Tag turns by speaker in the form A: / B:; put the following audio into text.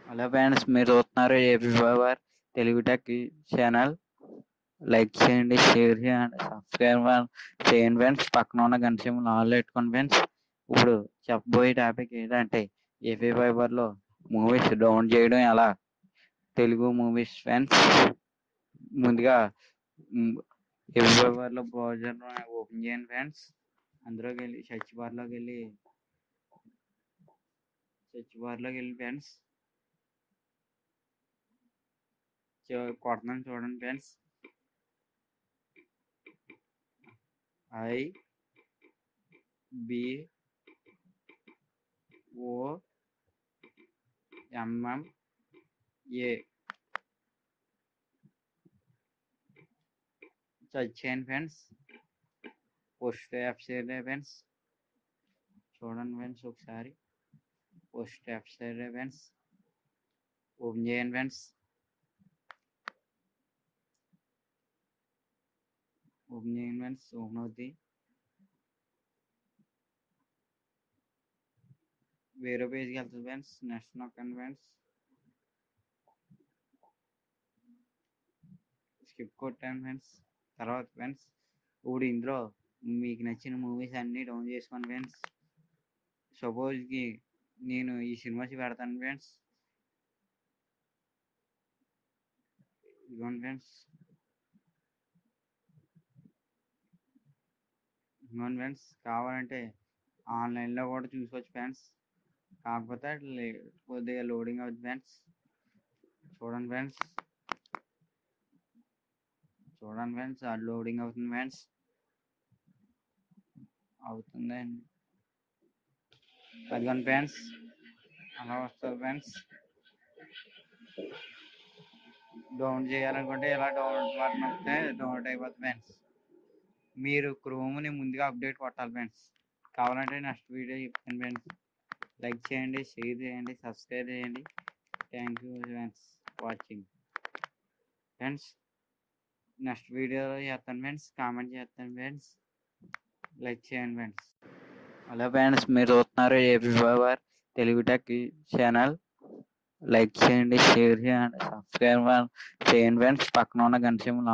A: hello friends మీరు చూస్తున్నారు AP power Telugu tech channel like చేయండి షేర్ చేయండి సబ్స్క్రైబ్ చేయండి ఫ్రెండ్స్ పక్కన ఉన్న గంట సింబల్ ఆల్ పెట్టుకోండి ఫ్రెండ్స్ ఇప్పుడు చెప్పబోయే టాపిక్ ఏంటంటే ఏపీ ఫైబర్లో మూవీస్ డౌన్లోడ్ చేయడం ఎలా తెలుగు మూవీస్ ఫ్రెండ్స్ ముందుగా ఏపీ ఫైబర్లో బ్రౌజర్ ఓపెన్ చేయండి ఫ్రెండ్స్ అందులోకి వెళ్ళి సెర్చ్ బార్లోకి వెళ్ళి సెర్చ్ బార్లోకి వెళ్ళి ఫ్రెండ్స్ చూ- కొడుతున్నాను చూడండి friends I B O MM A search చేయండి ఫ్రెండ్స్ పోస్ట్ వెబ్సైట్ ఫ్రెండ్స్ చూడండి ఫ్రెండ్స్ ఒకసారి పోస్ట్ వెబ్సైట్ ఫ్రెండ్స్ ఓపెన్ చేయండి ఫ్రెండ్స్ ఓపెన్ చేయండి ఫ్రెండ్స్ ఓపెన్ అవుద్ది వేరే పేజ్కి వెళ్తుంది ఫ్రెండ్స్ నెక్స్ట్ నొక్కండి ఫ్రెండ్స్ స్కిప్ కొట్టాను ఫ్రెండ్స్ తర్వాత ఫ్రెండ్స్ ఇప్పుడు ఇందులో మీకు నచ్చిన మూవీస్ అన్నీ డౌన్ చేసుకోండి ఫ్రెండ్స్ సపోజ్కి నేను ఈ సినిమాస్ పెడతాను ఫ్రెండ్స్ ఇదిగోండి ఫ్రెండ్స్ ఇదిగోండి ఫ్రెండ్స్ కావాలంటే ఆన్లైన్లో కూడా చూసుకోవచ్చు ఫ్రెండ్స్ కాకపోతే లే- కొద్దిగా లోడింగ్ అవుతుంది ఫ్రెండ్స్ చూడండి ఫ్రెండ్స్ చూడండి ఫ్రెండ్స్ అది లోడింగ్ అవుతుంది ఫ్రెండ్స్ అవుతుందండి అదిగోండి ఫ్రెండ్స్ అలా వస్తుంది ఫ్రెండ్స్ డౌన్ చేయాలనుకుంటే ఇలా డౌన్లోడ్ బటన్ నొక్కితే డౌన్లోడ్ అయిపోతుంది ఫ్రెండ్స్ మీరు క్రోమ్ని ముందుగా అప్డేట్ కొట్టాలి ఫ్రెండ్స్ కావాలంటే నెక్స్ట్ వీడియో చెప్తాను ఫ్రెండ్స్ లైక్ చేయండి షేర్ చేయండి సబ్స్క్రైబ్ చేయండి thank you friends watching friends next వీడియోలో చేస్తాను ఫ్రెండ్స్ కామెంట్ చేస్తాను ఫ్రెండ్స్ లైక్ చేయండి ఫ్రెండ్స్ హలో ఫ్రెండ్స్ మీరు చూస్తున్నారు AP power Telugu tech channel like చేయండి షేర్ చేయండి సబ్స్క్రైబ్ చేయండి ఫ్రెండ్స్ పక్కన ఉన్న గంట సింబల్